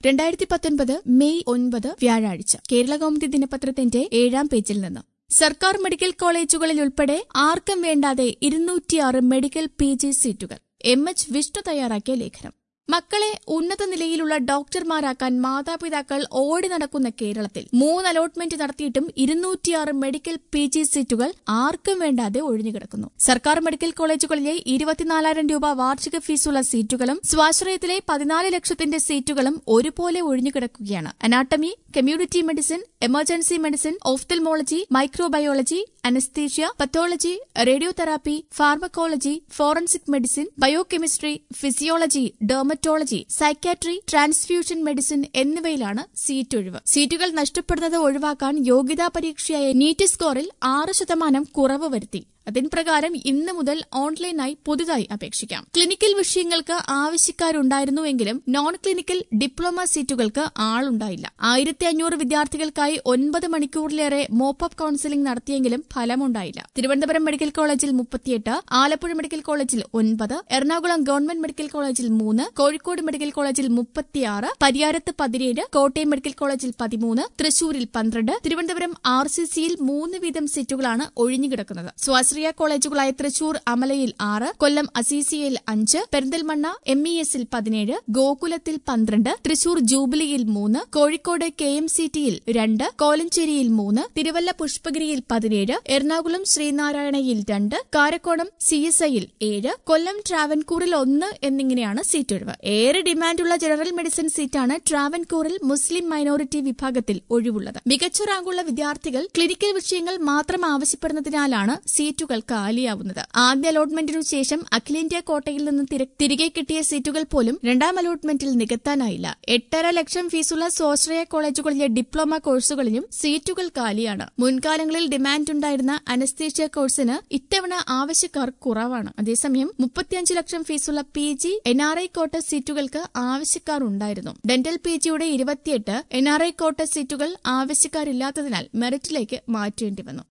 രണ്ടായിരത്തി പത്തൊൻപത് മെയ് ഒൻപത് വ്യാഴാഴ്ച കേരള കൗമുദി ദിനപത്രത്തിന്റെ ഏഴാം പേജിൽ നിന്ന് സർക്കാർ മെഡിക്കൽ കോളേജുകളിൽ ഉൾപ്പെടെ ആർക്കും വേണ്ടാതെ ഇരുന്നൂറ്റിയാറ് മെഡിക്കൽ പി ജി സീറ്റുകൾ എം എച്ച് വിഷ്ണു തയ്യാറാക്കിയ ലേഖനം മക്കളെ ഉന്നത നിലയിലുള്ള ഡോക്ടർമാരാക്കാൻ മാതാപിതാക്കൾ ഓടി നടക്കുന്ന കേരളത്തിൽ മൂന്ന് അലോട്ട്മെന്റ് നടത്തിയിട്ടും ഇരുന്നൂറ്റിയാറ് മെഡിക്കൽ പി ജി സീറ്റുകൾ ആർക്കും വേണ്ടാതെ ഒഴിഞ്ഞുകിടക്കുന്നു സർക്കാർ മെഡിക്കൽ കോളേജുകളിലെ ഇരുപത്തിനാലായിരം രൂപ വാർഷിക ഫീസുള്ള സീറ്റുകളും സ്വാശ്രയത്തിലെ പതിനാല് ലക്ഷത്തിന്റെ സീറ്റുകളും ഒരുപോലെ ഒഴിഞ്ഞുകിടക്കുകയാണ് anatomy community medicine emergency medicine ophthalmology microbiology anaesthesia pathology radiotherapy pharmacology forensic medicine biochemistry physiology dermatology psychiatry transfusion medicine എന്നിവയിലാണ് സീറ്റ് ഒഴിവ് സീറ്റുകൾ നഷ്ടപ്പെടുന്നത് ഒഴിവാക്കാൻ യോഗ്യതാ പരീക്ഷയായ നീറ്റ് സ്കോറിൽ ആറ് ശതമാനം കുറവ് വരുത്തി അതിൻ പ്രകാരം ഇന്ന് മുതൽ ഓൺലൈനായി പുതുതായി അപേക്ഷിക്കാം ക്ലിനിക്കൽ വിഷയങ്ങൾക്ക് ആവശ്യക്കാരുണ്ടായിരുന്നുവെങ്കിലും നോൺ ക്ലിനിക്കൽ ഡിപ്ലോമ സീറ്റുകൾക്ക് ആളുണ്ടായില്ല ആയിരത്തി അഞ്ഞൂറ് വിദ്യാർത്ഥികൾക്കായി ഒൻപത് മണിക്കൂറിലേറെ മോപ്പപ്പ് കൌൺസിലിംഗ് നടത്തിയെങ്കിലും ഫലമുണ്ടായില്ല തിരുവനന്തപുരം മെഡിക്കൽ കോളേജിൽ മുപ്പത്തിയെട്ട് ആലപ്പുഴ മെഡിക്കൽ കോളേജിൽ ഒൻപത് എറണാകുളം ഗവൺമെന്റ് മെഡിക്കൽ കോളേജിൽ മൂന്ന് കോഴിക്കോട് മെഡിക്കൽ കോളേജിൽ മുപ്പത്തിയാറ് പരിയാരത്ത് പതിനേഴ് കോട്ടയം മെഡിക്കൽ കോളേജിൽ പതിമൂന്ന് തൃശൂരിൽ പന്ത്രണ്ട് തിരുവനന്തപുരം ആർ സി സിയിൽ മൂന്ന് വീതം സീറ്റുകളാണ് ഒഴിഞ്ഞുകിടക്കുന്നത് സ്വാശ്രയ കോളേജുകളായ തൃശൂർ അമലയിൽ ആറ് കൊല്ലം അസീസിയയിൽ അഞ്ച് പെരിന്തൽമണ്ണ എം ഇ എസിൽ പതിനേഴ് ഗോകുലത്തിൽ പന്ത്രണ്ട് തൃശൂർ ജൂബിലിയിൽ മൂന്ന് കോഴിക്കോട് കെ എം സി ടിയിൽ രണ്ട് കോലഞ്ചേരിയിൽ മൂന്ന് തിരുവല്ല പുഷ്പഗിരിയിൽ പതിനേഴ് എറണാകുളം ശ്രീനാരായണയിൽ രണ്ട് കാരക്കോണം സി എസ് ഐയിൽ ഏഴ് കൊല്ലം ട്രാവൻകൂറിൽ ഒന്ന് എന്നിങ്ങനെയാണ് സീറ്റ് ഒഴിവ് ഏറെ ഡിമാൻഡുള്ള ജനറൽ മെഡിസിൻ സീറ്റാണ് ട്രാവൻകൂറിൽ മുസ്ലിം മൈനോറിറ്റി വിഭാഗത്തിൽ ഒഴിവുള്ളത് മികച്ച റാങ്കുള്ള വിദ്യാർത്ഥികൾ ക്ലിനിക്കൽ വിഷയങ്ങൾ മാത്രം ആവശ്യപ്പെടുന്നതിനാലാണ് സീറ്റുകൾ കാലിയാവുന്നത് ആദ്യ അലോട്ട്മെന്റിനു ശേഷം അഖിലേന്ത്യാ കോട്ടയിൽ നിന്ന് തിര- തിരികെ കിട്ടിയ സീറ്റുകൾ പോലും രണ്ടാം അലോട്ട്മെന്റിൽ നികത്താനായില്ല എട്ടര ലക്ഷം ഫീസുള്ള സ്വാശ്രയ കോളേജുകളിലെ ഡിപ്ലോമ കോഴ്സുകളിലും സീറ്റുകൾ കാലിയാണ് മുൻകാലങ്ങളിൽ ഡിമാൻഡ് ഉണ്ടായിരുന്ന അനസ്തീഷ്യ കോഴ്സിന് ഇത്തവണ ആവശ്യക്കാർ കുറവാണ് അതേസമയം മുപ്പത്തിയഞ്ച് ലക്ഷം ഫീസുള്ള P G N R I quota സീറ്റുകൾക്ക് ആവശ്യക്കാർ ഉണ്ടായിരുന്നു ഡെന്റൽ പി ജിയുടെ ഇരുപത്തിയെട്ട് എൻ ആർ ഐ കോട്ട സീറ്റുകൾ ആവശ്യക്കാരില്ലാത്തതിനാൽ മെറിറ്റിലേക്ക് മാറ്റേണ്ടി വന്നു